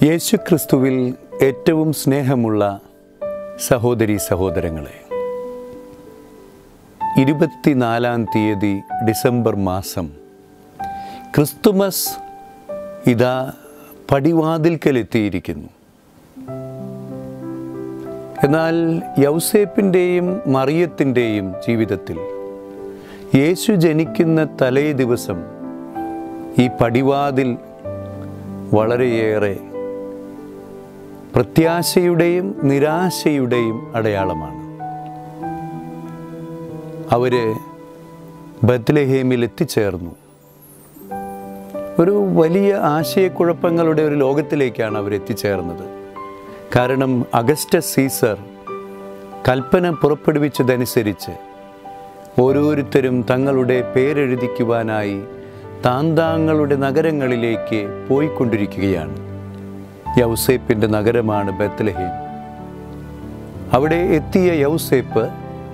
യേശുക്രിസ്തുവിൽ ഏറ്റവും സ്നേഹമുള്ള സഹോദരി സഹോദരങ്ങളെ ഇരുപത്തിനാലാം തീയതി ഡിസംബർ മാസം ക്രിസ്തുമസ് ഇതാ പടിവാതിൽക്കലെത്തിയിരിക്കുന്നു എന്നാൽ യൗസേപ്പിൻ്റെയും മറിയത്തിൻ്റെയും ജീവിതത്തിൽ യേശു ജനിക്കുന്ന തലേ ദിവസം ഈ പടിവാതിൽ വളരെയേറെ പ്രത്യാശയുടെയും നിരാശയുടെയും അടയാളമാണ് അവർ ബത്ലഹേമിൽ എത്തിച്ചേർന്നു ഒരു വലിയ ആശയക്കുഴപ്പങ്ങളുടെ ഒരു ലോകത്തിലേക്കാണ് അവർ എത്തിച്ചേർന്നത് കാരണം അഗസ്റ്റസ് സീസർ കൽപ്പന പുറപ്പെടുവിച്ചതനുസരിച്ച് ഓരോരുത്തരും തങ്ങളുടെ പേരെഴുതിക്കുവാനായി താന്താങ്ങളുടെ നഗരങ്ങളിലേക്ക് പോയിക്കൊണ്ടിരിക്കുകയാണ് യൗസേപ്പിൻ്റെ നഗരമാണ് ബത്ലഹേം അവിടെ എത്തിയ യൗസേപ്പ്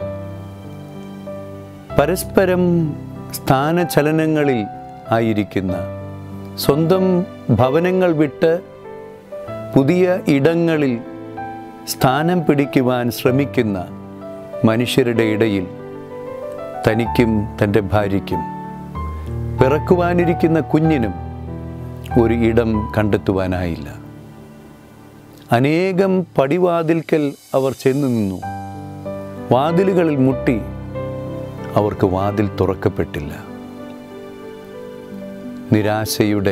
പരസ്പരം സ്ഥാനചലനങ്ങളിൽ ആയിരിക്കുന്ന സ്വന്തം ഭവനങ്ങൾ വിട്ട് പുതിയ ഇടങ്ങളിൽ സ്ഥാനം പിടിക്കുവാൻ ശ്രമിക്കുന്ന മനുഷ്യരുടെ ഇടയിൽ തനിക്കും തൻ്റെ ഭാര്യയ്ക്കും പിറക്കുവാനിരിക്കുന്ന കുഞ്ഞിനും ഒരു ഇടം കണ്ടെത്തുവാനായില്ല അനേകം പടിവാതിൽക്കൽ അവർ ചെന്നു നിന്നു വാതിലുകളിൽ മുട്ടി അവർക്ക് വാതിൽ തുറക്കപ്പെട്ടില്ല നിരാശയുടെ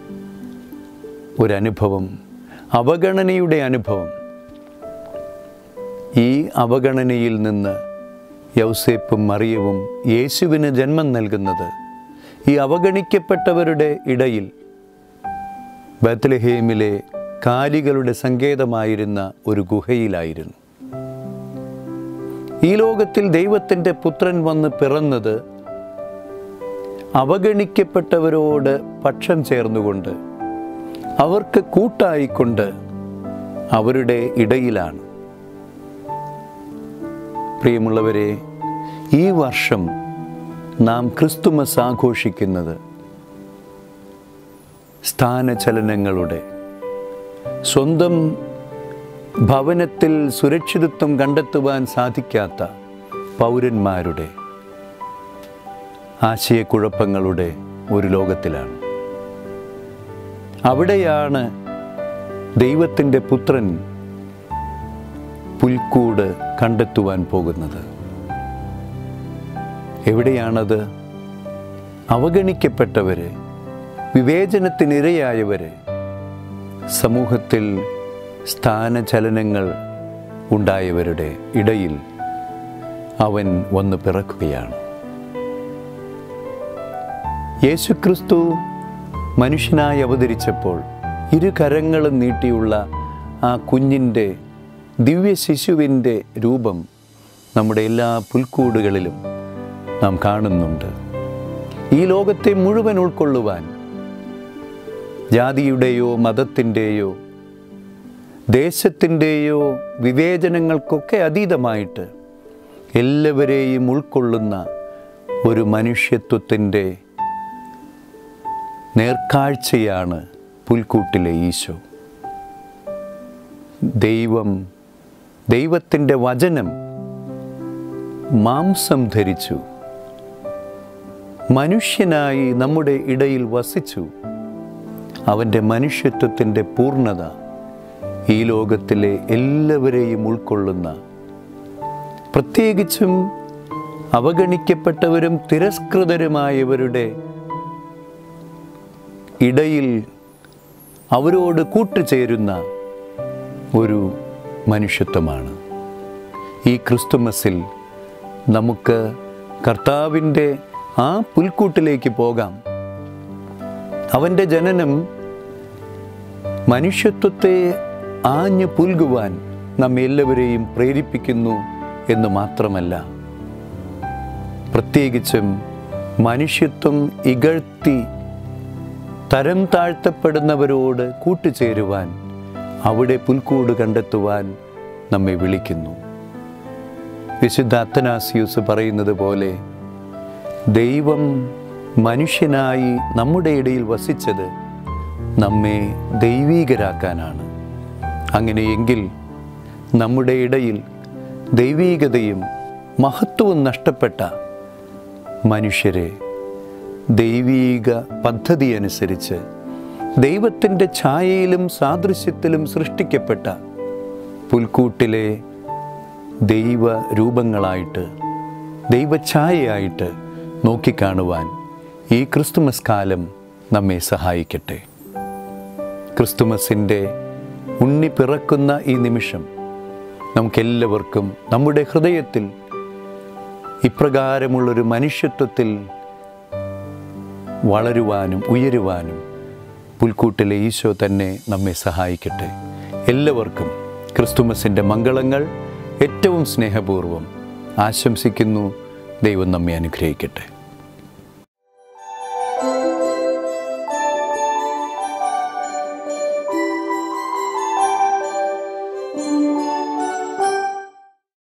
ഒരനുഭവം അവഗണനയുടെ അനുഭവം ഈ അവഗണനയിൽ നിന്ന് യൗസേപ്പും മറിയവും യേശുവിന് ജന്മം നൽകുന്നത് ഈ അവഗണിക്കപ്പെട്ടവരുടെ ഇടയിൽ ബത്ലഹേമിലെ കാലികളുടെ സങ്കേതമായിരുന്ന ഒരു ഗുഹയിലായിരുന്നു ഈ ലോകത്തിൽ ദൈവത്തിൻ്റെ പുത്രൻ വന്ന് പിറന്നത് അവഗണിക്കപ്പെട്ടവരോട് പക്ഷം ചേർന്നുകൊണ്ട് അവർക്ക് കൂട്ടായിക്കൊണ്ട് അവരുടെ ഇടയിലാണ് പ്രിയമുള്ളവരെ ഈ വർഷം നാം ക്രിസ്തുമസ് ആഘോഷിക്കുന്നത് സ്ഥാനചലനങ്ങളുടെ സ്വന്തം ഭവനത്തിൽ സുരക്ഷിതത്വം കണ്ടെത്തുവാൻ സാധിക്കാത്ത പൗരന്മാരുടെ ആശയക്കുഴപ്പങ്ങളുടെ ഒരു ലോകത്തിലാണ് അവിടെയാണ് ദൈവത്തിൻ്റെ പുത്രൻ പുൽക്കൂട് കണ്ടെത്തുവാൻ പോകുന്നത് എവിടെയാണത് അവഗണിക്കപ്പെട്ടവര് വിവേചനത്തിനിരയായവര് സമൂഹത്തിൽ സ്ഥാനചലനങ്ങൾ ഉണ്ടായവരുടെ ഇടയിൽ അവൻ വന്ന് പിറക്കുകയാണ് യേശുക്രിസ്തു മനുഷ്യനായി അവതരിച്ചപ്പോൾ ഇരു കരങ്ങളും നീട്ടിയുള്ള ആ കുഞ്ഞിൻ്റെ ദിവ്യ ശിശുവിൻ്റെ രൂപം നമ്മുടെ എല്ലാ പുൽക്കൂടുകളിലും നാം കാണുന്നുണ്ട് ഈ ലോകത്തെ മുഴുവൻ ഉൾക്കൊള്ളുവാൻ ജാതിയുടെയോ മതത്തിൻ്റെയോ ദേശത്തിൻ്റെയോ വിവേചനങ്ങൾക്കൊക്കെ അതീതമായിട്ട് എല്ലാവരെയും ഉൾക്കൊള്ളുന്ന ഒരു മനുഷ്യത്വത്തിൻ്റെ നേർക്കാഴ്ചയാണ് പുൽക്കൂട്ടിലെ ഈശോ ദൈവം ദൈവത്തിൻ്റെ വചനം മാംസം ധരിച്ചു മനുഷ്യനായി നമ്മുടെ ഇടയിൽ വസിച്ചു അവൻ്റെ മനുഷ്യത്വത്തിൻ്റെ പൂർണ്ണത ഈ ലോകത്തിലെ എല്ലാവരെയും ഉൾക്കൊള്ളുന്ന പ്രത്യേകിച്ചും അവഗണിക്കപ്പെട്ടവരും തിരസ്കൃതരുമായവരുടെ ഇടയിൽ അവരോട് കൂട്ടുചേരുന്ന ഒരു മനുഷ്യത്വമാണ് ഈ ക്രിസ്തുമസിൽ നമുക്ക് കർത്താവിൻ്റെ ആ പുൽക്കൂട്ടിലേക്ക് പോകാം അവൻ്റെ ജനനം മനുഷ്യത്വത്തെ ആഞ്ഞു പുൽകുവാൻ നമ്മെ എല്ലാവരെയും പ്രേരിപ്പിക്കുന്നു എന്ന് മാത്രമല്ല പ്രത്യേകിച്ചും മനുഷ്യത്വം ഇകഴ്ത്തി തരം താഴ്ത്തപ്പെടുന്നവരോട് കൂട്ടുചേരുവാൻ അവിടെ പുൽക്കൂട് കണ്ടെത്തുവാൻ നമ്മെ വിളിക്കുന്നു വിശുദ്ധ അത്തനാസിയൂസ് പറയുന്നത് പോലെ ദൈവം മനുഷ്യനായി നമ്മുടെ ഇടയിൽ വസിച്ചത് നമ്മെ ദൈവീകരാക്കാനാണ് അങ്ങനെയെങ്കിൽ നമ്മുടെ ഇടയിൽ ദൈവീകതയും മഹത്വവും നഷ്ടപ്പെട്ട മനുഷ്യരെ ദൈവീക പദ്ധതി അനുസരിച്ച് ദൈവത്തിൻ്റെ ഛായയിലും സാദൃശ്യത്തിലും സൃഷ്ടിക്കപ്പെട്ട പുൽക്കൂട്ടിലെ ദൈവ രൂപങ്ങളായിട്ട് ദൈവഛായയായിട്ട് നോക്കിക്കാണുവാൻ ഈ ക്രിസ്തുമസ് കാലം നമ്മെ സഹായിക്കട്ടെ ക്രിസ്തുമസിൻ്റെ ഉണ്ണി പിറക്കുന്ന ഈ നിമിഷം നമുക്കെല്ലാവർക്കും നമ്മുടെ ഹൃദയത്തിൽ ഇപ്രകാരമുള്ളൊരു മനുഷ്യത്വത്തിൽ വളരുവാനും ഉയരുവാനും പുൽക്കൂട്ടിലെ ഈശോ തന്നെ നമ്മെ സഹായിക്കട്ടെ എല്ലാവർക്കും ക്രിസ്തുമസിൻ്റെ മംഗളങ്ങൾ ഏറ്റവും സ്നേഹപൂർവ്വം ആശംസിക്കുന്നു ദൈവം നമ്മെ അനുഗ്രഹിക്കട്ടെ